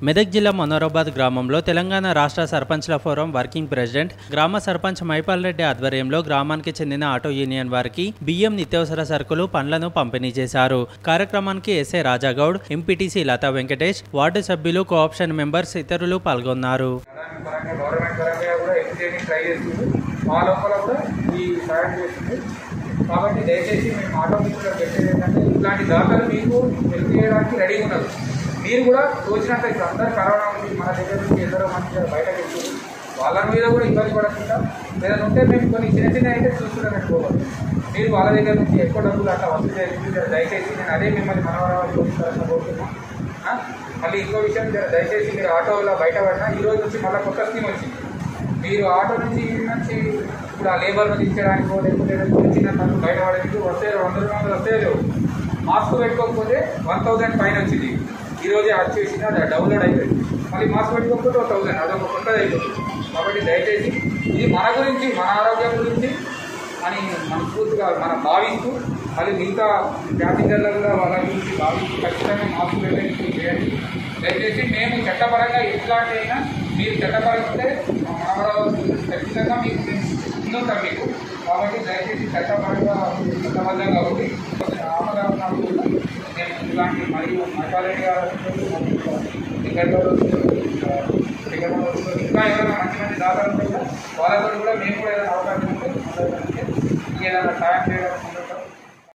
మెదక్ జిల్లా మనోరాబాద్ గ్రామంలో తెలంగాణ రాష్ట్ర సర్పంచ్ల ఫోరం వర్కింగ్ ప్రెసిడెంట్ గ్రామ సర్పంచ్ మైపాల్ రెడ్డి ఆధ్వర్యంలో గ్రామానికి చెందిన ఆటో యూనియన్ వారికి బియ్యం నిత్యావసర సరుకులు పండ్లను పంపిణీ చేశారు కార్యక్రమానికి SI Raja Goud MPTC Latha Venkatesh ward సభ్యులు కోఆప్షన్ మెంబర్స్ ఇతరులు పాల్గొన్నారు దాని పరంగా గవర్నమెంట్ పరంగా కూడా ఎక్కువ చేయడానికి ట్రై చేస్తుంది మా లోపల కూడా ఈ సహాయం చేస్తుంది కాబట్టి దయచేసి మేము ఆటోమేటిక్గా పెట్టేది ఏంటంటే ఇట్లాంటి దాఖలు మీకు హెల్ప్ చేయడానికి రెడీగా ఉన్నారు మీరు కూడా తోచినంత ఇప్పుడు అందరూ కరోనా ఉంది మన దగ్గర నుంచి ఎందరో మంచిగా బయటకు వెళ్తుంది వాళ్ళ మీద కూడా ఇబ్బంది పడకుండా ఏదైనా ఉంటే మేము కొన్ని చిన్న చిన్న అయితే చూసుకునే పెట్టుకోవాలి మీరు వాళ్ళ దగ్గర నుంచి ఎక్కువ డబ్బులు అట్లా వసూలు చేసి దయచేసి నేను అదే మిమ్మల్ని మనవరాలు చూపిస్తారని కోరుతున్నాను ఆ? మళ్ళీ ఇంకో విషయం జర దయచేసి మీరు ఆటోలో బయటపడినా ఈ రోజు నుంచి మళ్ళీ కొత్త స్కీమ్ వచ్చింది మీరు ఆటో నుంచి ఈ నుంచి ఇప్పుడు ఆ లేబర్ను దించడానికో లేకపోతే ఏదైనా చిన్న చిన్న పనులు బయటపడడానికి వస్తే వంద రెండు వందలు వస్తే లేవు మాస్క్ పెట్టుకోకపోతే వన్ థౌసండ్ పైన వచ్చింది ఈ రోజే వచ్చేసింది అది డౌన్లోడ్ అయిపోయింది మళ్ళీ మాస్క్ పెట్టుకోకపోతే ఒక థౌసండ్ అదొక కొత్తది అయిపోతుంది కాబట్టి దయచేసి ఇది మన గురించి మన ఆరోగ్యం గురించి అని మనస్ఫూర్తిగా మనం భావిస్తూ మళ్ళీ మిగతా ప్యాసింజర్లు కూడా వాళ్ళ గురించి భావిస్తూ ఖచ్చితంగా మాస్క్ పెట్టడానికి చేయండి దయచేసి మేము చట్టపరంగా ఎట్లాంటి అయినా మీరు చట్టపరంగా ఉంటే మా మనవరాలు ఖచ్చితంగా మీకు ముందుంటాం మీకు కాబట్టి దయచేసి చట్టపరంగా చట్టబద్ధంగా ఉండి ఆపగా ఉన్నప్పుడు కూడా నేను ఇలాంటి మరియు మఠారెడ్డి గారు టికెట్ టికెట్ ఇంకా ఎవరైనా మంచి మంచి దాఖలు ఉంటే కూడా వాళ్ళతో కూడా మేము కూడా ఏదైనా అవకాశం ఉంటే ఏదైనా సాయం చేయడం